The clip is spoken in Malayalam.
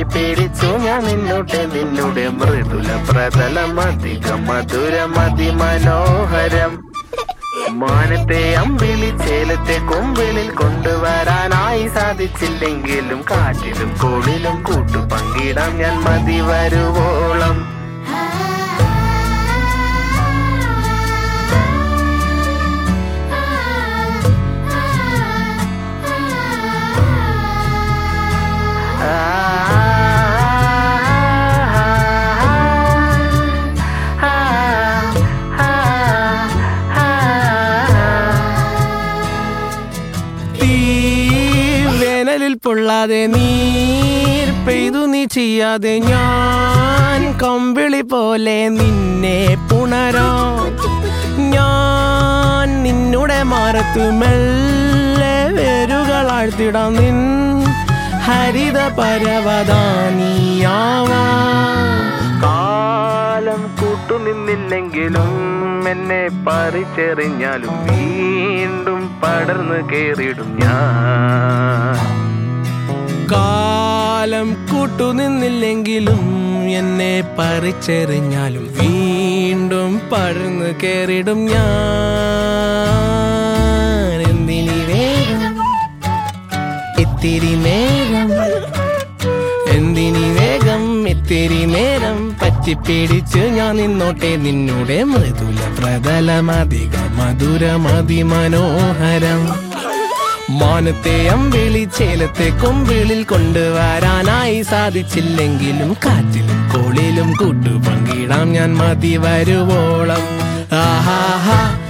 പറ്റിപ്പിടിച്ചു ഞാൻ നിന്നോട്ടെ നിന്നുടെ മൃദുല പ്രതലം അധികം മധുരം അതിമനോഹരം മാനത്തെ അമ്പിളി ചേലത്തെ കൊമ്പിളിൽ കൊണ്ടുവരാനായി സാധിച്ചില്ലെങ്കിലും കാറ്റിലും കോളിലും കൂട്ടു പങ്കിടാം ഞാൻ മതി വരുവോളം തീ വേനലിൽ പൊള്ളാതെ നീർ പെയ്തു നീ ചെയ്യാതെ ഞാൻ കമ്പിളി പോലെ നിന്നെ പുണരോ ഞാൻ നിന്നുടെ മാറത്തു മെല്ലെ വേരുകളാഴ്ത്തിടാം നിൻ ഹരിത പരവതാനിയാവാ കാലം കൂട്ടുനിന്നില്ലെങ്കിലും എന്നെ പറിച്ചെറിഞ്ഞാലും വീണ്ടും പടർന്നു കേറിടും ഞാൻ കാലം കൂട്ടുനിന്നില്ലെങ്കിലും എന്നെ പറിച്ചെറിഞ്ഞാലും വീണ്ടും പഴന്നു കേറിടും ഞാൻ എന്തിനി വേഗം ഇത്തിരി നേരം എന്തിനി വേഗം ഇത്തിരി നേരം പറ്റിപ്പിടിച്ച് ഞാൻ നിന്നോട്ടെ നിന്നുടെ മൃദുല പ്രതലമധിക മധുരമതി മനോഹരം മാനത്തെ അമ്പിളി ചേലത്തെ കൊമ്പിളിൽ കൊണ്ടുവരാനായി സാധിച്ചില്ലെങ്കിലും കാറ്റിലും കോളിലും കൂട്ടു പങ്കിടാം ഞാൻ മതി വരുവോളം ആഹാ